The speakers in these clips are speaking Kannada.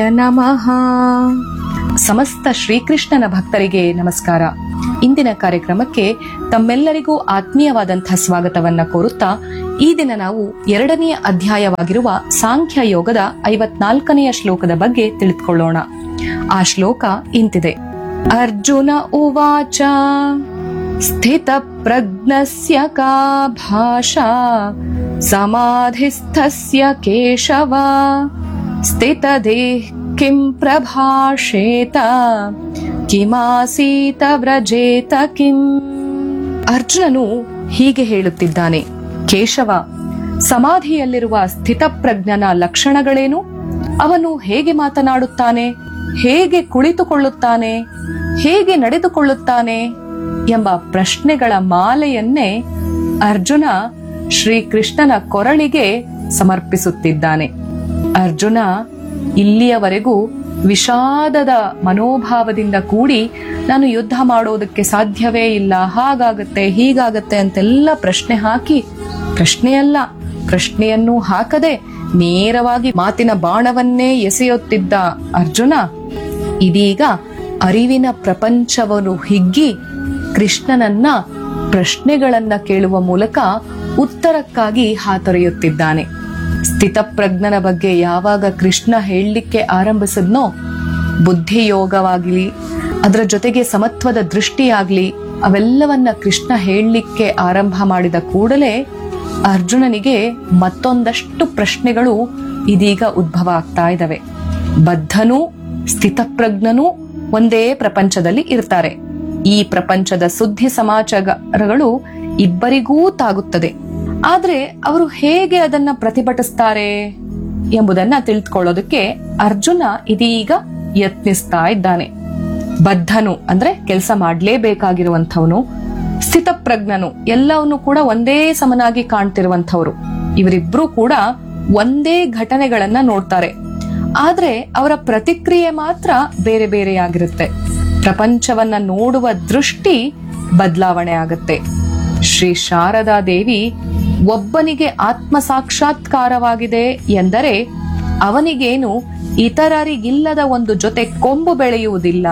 ನಮಃ ಸಮಸ್ತ ಶ್ರೀಕೃಷ್ಣನ ಭಕ್ತರಿಗೆ ನಮಸ್ಕಾರ ಇಂದಿನ ಕಾರ್ಯಕ್ರಮಕ್ಕೆ ತಮ್ಮೆಲ್ಲರಿಗೂ ಆತ್ಮೀಯವಾದಂತಹ ಸ್ವಾಗತವನ್ನ ಕೋರುತ್ತಾ ಈ ದಿನ ನಾವು ಎರಡನೆಯ ಅಧ್ಯಾಯವಾಗಿರುವ ಸಾಂಖ್ಯ ಯೋಗದ ಐವತ್ನಾಲ್ಕನೆಯ ಶ್ಲೋಕದ ಬಗ್ಗೆ ತಿಳಿದುಕೊಳ್ಳೋಣ ಆ ಶ್ಲೋಕ ಇಂತಿದೆ ಅರ್ಜುನ ಉವಾಚ ಸ್ಥಿತ ಪ್ರಜ್ಞಸ್ಯ ಕಾ ಭಾಷಾ ಸಮಾಧಿಸ್ಥಸ್ಯ ಕೇಶವ ಸ್ಥಿತದೇಃ ಕಿಂ ಪ್ರಭಾಷೇತ ಕಿಮಾಸೀತ ವ್ರಜೇತ ಕಿಂ ಅರ್ಜುನನು ಹೀಗೆ ಹೇಳುತ್ತಿದ್ದಾನೆ ಕೇಶವ ಸಮಾಧಿಯಲ್ಲಿರುವ ಸ್ಥಿತಪ್ರಜ್ಞನ ಲಕ್ಷಣಗಳೇನು ಅವನು ಹೇಗೆ ಮಾತನಾಡುತ್ತಾನೆ ಹೇಗೆ ಕುಳಿತುಕೊಳ್ಳುತ್ತಾನೆ ಹೇಗೆ ನಡೆದುಕೊಳ್ಳುತ್ತಾನೆ ಎಂಬ ಪ್ರಶ್ನೆಗಳ ಮಾಲೆಯನ್ನೇ ಅರ್ಜುನ ಶ್ರೀಕೃಷ್ಣನ ಕೊರಳಿಗೆ ಸಮರ್ಪಿಸುತ್ತಿದ್ದಾನೆ ಅರ್ಜುನ ಇಲ್ಲಿಯವರೆಗೂ ವಿಷಾದದ ಮನೋಭಾವದಿಂದ ಕೂಡಿ ನಾನು ಯುದ್ಧ ಮಾಡೋದಕ್ಕೆ ಸಾಧ್ಯವೇ ಇಲ್ಲ ಹಾಗಾಗತ್ತೆ ಹೀಗಾಗತ್ತೆ ಅಂತೆಲ್ಲ ಪ್ರಶ್ನೆ ಹಾಕಿ ಪ್ರಶ್ನೆಯಲ್ಲ ಪ್ರಶ್ನೆಯನ್ನು ಹಾಕದೆ ನೇರವಾಗಿ ಮಾತಿನ ಬಾಣವನ್ನೇ ಎಸೆಯುತ್ತಿದ್ದ ಅರ್ಜುನ ಇದೀಗ ಅರಿವಿನ ಪ್ರಪಂಚವನ್ನು ಹಿಗ್ಗಿ ಕೃಷ್ಣನನ್ನ ಪ್ರಶ್ನೆಗಳನ್ನ ಕೇಳುವ ಮೂಲಕ ಉತ್ತರಕ್ಕಾಗಿ ಹಾತೊರೆಯುತ್ತಿದ್ದಾನೆ ಸ್ಥಿತಪ್ರಜ್ಞನ ಬಗ್ಗೆ ಯಾವಾಗ ಕೃಷ್ಣ ಹೇಳಲಿಕ್ಕೆ ಆರಂಭಿಸಿದ್ನೋ ಬುದ್ಧಿಯೋಗವಾಗಲಿ ಅದರ ಜೊತೆಗೆ ಸಮತ್ವದ ದೃಷ್ಟಿಯಾಗ್ಲಿ ಅವೆಲ್ಲವನ್ನ ಕೃಷ್ಣ ಹೇಳಲಿಕ್ಕೆ ಆರಂಭ ಮಾಡಿದ ಕೂಡಲೇ ಅರ್ಜುನನಿಗೆ ಮತ್ತೊಂದಷ್ಟು ಪ್ರಶ್ನೆಗಳು ಇದೀಗ ಉದ್ಭವ ಆಗ್ತಾ ಇದ್ದಾವೆ ಬದ್ಧನೂ ಸ್ಥಿತಪ್ರಜ್ಞನೂ ಒಂದೇ ಪ್ರಪಂಚದಲ್ಲಿ ಇರ್ತಾರೆ ಈ ಪ್ರಪಂಚದ ಸುದ್ದಿ ಸಮಾಚಾರಗಳು ಇಬ್ಬರಿಗೂ ತಾಗುತ್ತದೆ ಆದ್ರೆ ಅವರು ಹೇಗೆ ಅದನ್ನ ಪ್ರತಿಭಟಿಸ್ತಾರೆ ಎಂಬುದನ್ನ ತಿಳಿದುಕೊಳ್ಳೋದಕ್ಕೆ ಅರ್ಜುನ ಇದೀಗ ಯತ್ನಿಸ್ತಾ ಇದ್ದಾನೆ ಬದ್ಧನು ಅಂದ್ರೆ ಕೆಲಸ ಮಾಡ್ಲೇಬೇಕಾಗಿರುವಂಥವನು ಸ್ಥಿತಪ್ರಜ್ಞನು ಎಲ್ಲವನ್ನು ಕೂಡ ಒಂದೇ ಸಮನಾಗಿ ಕಾಣ್ತಿರುವಂಥವ್ರು ಇವರಿಬ್ರು ಕೂಡ ಒಂದೇ ಘಟನೆಗಳನ್ನ ನೋಡ್ತಾರೆ ಆದ್ರೆ ಅವರ ಪ್ರತಿಕ್ರಿಯೆ ಮಾತ್ರ ಬೇರೆ ಬೇರೆಯಾಗಿರುತ್ತೆ ಪ್ರಪಂಚವನ್ನ ನೋಡುವ ದೃಷ್ಟಿ ಬದಲಾವಣೆ ಆಗುತ್ತೆ ಶ್ರೀ ಶಾರದಾ ದೇವಿ ಒಬ್ಬನಿಗೆ ಆತ್ಮ ಸಾಕ್ಷಾತ್ಕಾರವಾಗಿದೆ ಎಂದರೆ ಅವನಿಗೇನು ಇತರರಿಗಿಲ್ಲದ ಒಂದು ಜೊತೆ ಕೊಂಬು ಬೆಳೆಯುವುದಿಲ್ಲ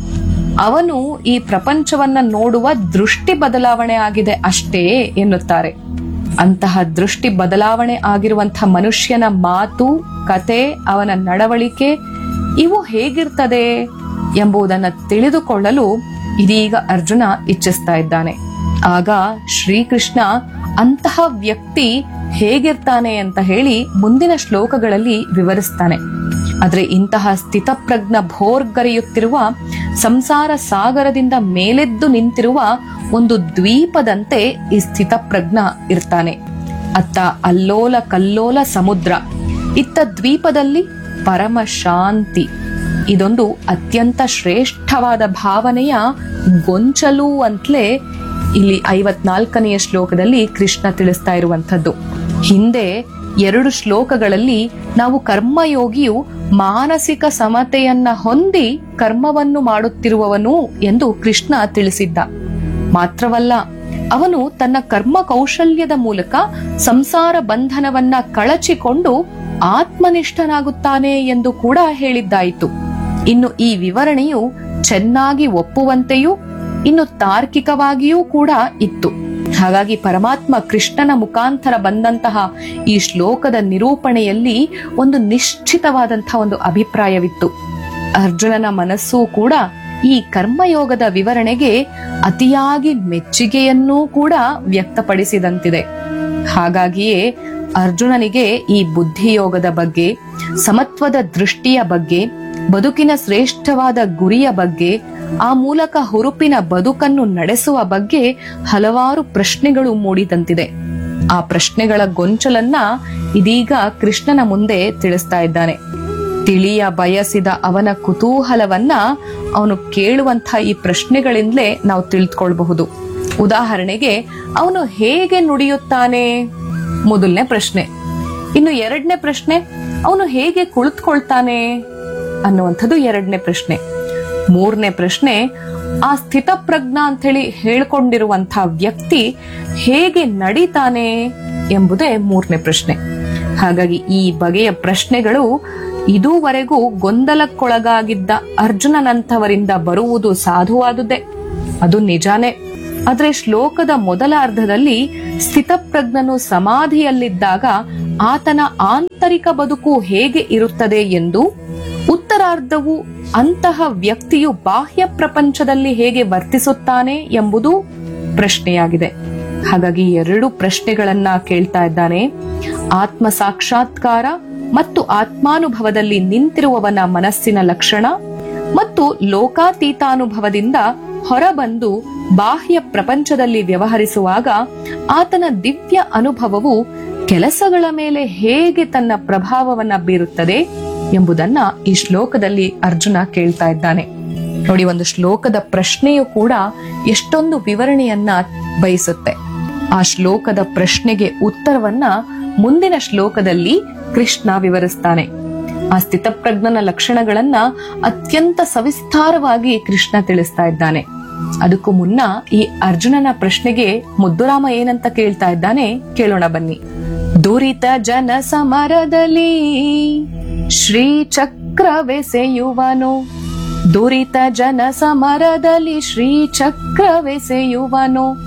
ಅವನು ಈ ಪ್ರಪಂಚವನ್ನ ನೋಡುವ ದೃಷ್ಟಿ ಬದಲಾವಣೆ ಆಗಿದೆ ಅಷ್ಟೇ ಎನ್ನುತ್ತಾರೆ ಅಂತಹ ದೃಷ್ಟಿ ಬದಲಾವಣೆ ಆಗಿರುವಂತಹ ಮನುಷ್ಯನ ಮಾತು ಕತೆ ಅವನ ನಡವಳಿಕೆ ಇವು ಹೇಗಿರ್ತದೆ ಎಂಬುದನ್ನು ತಿಳಿದುಕೊಳ್ಳಲು ಇದೀಗ ಅರ್ಜುನ ಇಚ್ಛಿಸ್ತಾ ಇದ್ದಾನೆ ಆಗ ಶ್ರೀಕೃಷ್ಣ ಅಂತಹ ವ್ಯಕ್ತಿ ಹೇಗಿರ್ತಾನೆ ಅಂತ ಹೇಳಿ ಮುಂದಿನ ಶ್ಲೋಕಗಳಲ್ಲಿ ವಿವರಿಸ್ತಾನೆ ಆದ್ರೆ ಇಂತಹ ಸ್ಥಿತಪ್ರಜ್ಞ ಭೋರ್ಗರೆಯುತ್ತಿರುವ ಸಂಸಾರ ಸಾಗರದಿಂದ ಮೇಲೆದ್ದು ನಿಂತಿರುವ ಒಂದು ದ್ವೀಪದಂತೆ ಈ ಸ್ಥಿತಪ್ರಜ್ಞ ಇರ್ತಾನೆ ಅತ್ತ ಅಲ್ಲೋಲ ಕಲ್ಲೋಲ ಸಮುದ್ರ ಇತ್ತ ದ್ವೀಪದಲ್ಲಿ ಪರಮ ಶಾಂತಿ ಇದೊಂದು ಅತ್ಯಂತ ಶ್ರೇಷ್ಠವಾದ ಭಾವನೆಯ ಗೊಂಚಲು ಅಂತಲೇ ಇಲ್ಲಿ ಐವತ್ನಾಲ್ಕನೆಯ ಶ್ಲೋಕದಲ್ಲಿ ಕೃಷ್ಣ ತಿಳಿಸ್ತಾ ಇರುವಂಥದ್ದು ಹಿಂದೆ ಎರಡು ಶ್ಲೋಕಗಳಲ್ಲಿ ನಾವು ಕರ್ಮಯೋಗಿಯು ಮಾನಸಿಕ ಸಮತೆಯನ್ನ ಹೊಂದಿ ಕರ್ಮವನ್ನು ಮಾಡುತ್ತಿರುವವನು ಎಂದು ಕೃಷ್ಣ ತಿಳಿಸಿದ್ದ ಮಾತ್ರವಲ್ಲ ಅವನು ತನ್ನ ಕರ್ಮ ಕೌಶಲ್ಯದ ಮೂಲಕ ಸಂಸಾರ ಬಂಧನವನ್ನ ಕಳಚಿಕೊಂಡು ಆತ್ಮನಿಷ್ಠನಾಗುತ್ತಾನೆ ಎಂದು ಕೂಡ ಹೇಳಿದ್ದಾಯಿತು ಇನ್ನು ಈ ವಿವರಣೆಯು ಚೆನ್ನಾಗಿ ಒಪ್ಪುವಂತೆಯೂ ಇನ್ನು ತಾರ್ಕಿಕವಾಗಿಯೂ ಕೂಡ ಇತ್ತು ಹಾಗಾಗಿ ಪರಮಾತ್ಮ ಕೃಷ್ಣನ ಮುಖಾಂತರ ಬಂದಂತಹ ಈ ಶ್ಲೋಕದ ನಿರೂಪಣೆಯಲ್ಲಿ ಒಂದು ನಿಶ್ಚಿತವಾದಂತಹ ಒಂದು ಅಭಿಪ್ರಾಯವಿತ್ತು ಅರ್ಜುನನ ಮನಸ್ಸೂ ಕೂಡ ಈ ಕರ್ಮಯೋಗದ ವಿವರಣೆಗೆ ಅತಿಯಾಗಿ ಮೆಚ್ಚುಗೆಯನ್ನೂ ಕೂಡ ವ್ಯಕ್ತಪಡಿಸಿದಂತಿದೆ ಹಾಗಾಗಿಯೇ ಅರ್ಜುನನಿಗೆ ಈ ಬುದ್ಧಿಯೋಗದ ಬಗ್ಗೆ ಸಮತ್ವದ ದೃಷ್ಟಿಯ ಬಗ್ಗೆ ಬದುಕಿನ ಶ್ರೇಷ್ಠವಾದ ಗುರಿಯ ಬಗ್ಗೆ ಆ ಮೂಲಕ ಹುರುಪಿನ ಬದುಕನ್ನು ನಡೆಸುವ ಬಗ್ಗೆ ಹಲವಾರು ಪ್ರಶ್ನೆಗಳು ಮೂಡಿದಂತಿದೆ ಆ ಪ್ರಶ್ನೆಗಳ ಗೊಂಚಲನ್ನ ಇದೀಗ ಕೃಷ್ಣನ ಮುಂದೆ ತಿಳಿಸ್ತಾ ಇದ್ದಾನೆ ತಿಳಿಯ ಬಯಸಿದ ಅವನ ಕುತೂಹಲವನ್ನ ಅವನು ಕೇಳುವಂತ ಈ ಪ್ರಶ್ನೆಗಳಿಂದಲೇ ನಾವು ತಿಳಿದುಕೊಳ್ಬಹುದು ಉದಾಹರಣೆಗೆ ಅವನು ಹೇಗೆ ನುಡಿಯುತ್ತಾನೆ ಮೊದಲನೇ ಪ್ರಶ್ನೆ ಇನ್ನು ಎರಡನೇ ಪ್ರಶ್ನೆ ಅವನು ಹೇಗೆ ಕುಳಿತುಕೊಳ್ತಾನೆ ಅನ್ನುವಂಥದ್ದು ಎರಡನೇ ಪ್ರಶ್ನೆ ಮೂರನೇ ಪ್ರಶ್ನೆ ಆ ಸ್ಥಿತಪ್ರಜ್ಞ ಅಂತ ಹೇಳಿ ಹೇಳ್ಕೊಂಡಿರುವಂತಹ ವ್ಯಕ್ತಿ ಹೇಗೆ ನಡೀತಾನೆ ಎಂಬುದೇ ಮೂರನೇ ಪ್ರಶ್ನೆ ಹಾಗಾಗಿ ಈ ಬಗೆಯ ಪ್ರಶ್ನೆಗಳು ಇದುವರೆಗೂ ಗೊಂದಲಕ್ಕೊಳಗಾಗಿದ್ದ ಅರ್ಜುನನಂಥವರಿಂದ ಬರುವುದು ಸಾಧುವಾದುದೇ ಅದು ನಿಜಾನೇ ಆದ್ರೆ ಶ್ಲೋಕದ ಮೊದಲ ಅರ್ಧದಲ್ಲಿ ಸ್ಥಿತಪ್ರಜ್ಞನು ಸಮಾಧಿಯಲ್ಲಿದ್ದಾಗ ಆತನ ಆಂತರಿಕ ಬದುಕು ಹೇಗೆ ಇರುತ್ತದೆ ಎಂದು ಉತ್ತರಾರ್ಧವು ಅಂತಹ ವ್ಯಕ್ತಿಯು ಬಾಹ್ಯ ಪ್ರಪಂಚದಲ್ಲಿ ಹೇಗೆ ವರ್ತಿಸುತ್ತಾನೆ ಎಂಬುದು ಪ್ರಶ್ನೆಯಾಗಿದೆ ಹಾಗಾಗಿ ಎರಡು ಪ್ರಶ್ನೆಗಳನ್ನ ಕೇಳ್ತಾ ಇದ್ದಾನೆ ಆತ್ಮ ಸಾಕ್ಷಾತ್ಕಾರ ಮತ್ತು ಆತ್ಮಾನುಭವದಲ್ಲಿ ನಿಂತಿರುವವನ ಮನಸ್ಸಿನ ಲಕ್ಷಣ ಮತ್ತು ಲೋಕಾತೀತಾನುಭವದಿಂದ ಹೊರಬಂದು ಬಾಹ್ಯ ಪ್ರಪಂಚದಲ್ಲಿ ವ್ಯವಹರಿಸುವಾಗ ಆತನ ದಿವ್ಯ ಅನುಭವವು ಕೆಲಸಗಳ ಮೇಲೆ ಹೇಗೆ ತನ್ನ ಪ್ರಭಾವವನ್ನ ಬೀರುತ್ತದೆ ಎಂಬುದನ್ನ ಈ ಶ್ಲೋಕದಲ್ಲಿ ಅರ್ಜುನ ಕೇಳ್ತಾ ಇದ್ದಾನೆ ನೋಡಿ ಒಂದು ಶ್ಲೋಕದ ಪ್ರಶ್ನೆಯು ಕೂಡ ಎಷ್ಟೊಂದು ವಿವರಣೆಯನ್ನ ಬಯಸುತ್ತೆ ಆ ಶ್ಲೋಕದ ಪ್ರಶ್ನೆಗೆ ಉತ್ತರವನ್ನ ಮುಂದಿನ ಶ್ಲೋಕದಲ್ಲಿ ಕೃಷ್ಣ ವಿವರಿಸ್ತಾನೆ ಆ ಸ್ಥಿತಪ್ರಜ್ಞನ ಲಕ್ಷಣಗಳನ್ನ ಅತ್ಯಂತ ಸವಿಸ್ತಾರವಾಗಿ ಕೃಷ್ಣ ತಿಳಿಸ್ತಾ ಇದ್ದಾನೆ ಅದಕ್ಕೂ ಮುನ್ನ ಈ ಅರ್ಜುನನ ಪ್ರಶ್ನೆಗೆ ಮುದ್ದುರಾಮ ಏನಂತ ಕೇಳ್ತಾ ಇದ್ದಾನೆ ಕೇಳೋಣ ಬನ್ನಿ ದುರಿತ ಜನ ಸಮರದಲ್ಲಿ ಶ್ರೀ ಚಕ್ರವೆಸೆಯುವನು ದುರಿತ ಜನ ಸಮರದಲ್ಲಿ ಶ್ರೀ ಚಕ್ರವೆಸೆಯುವನು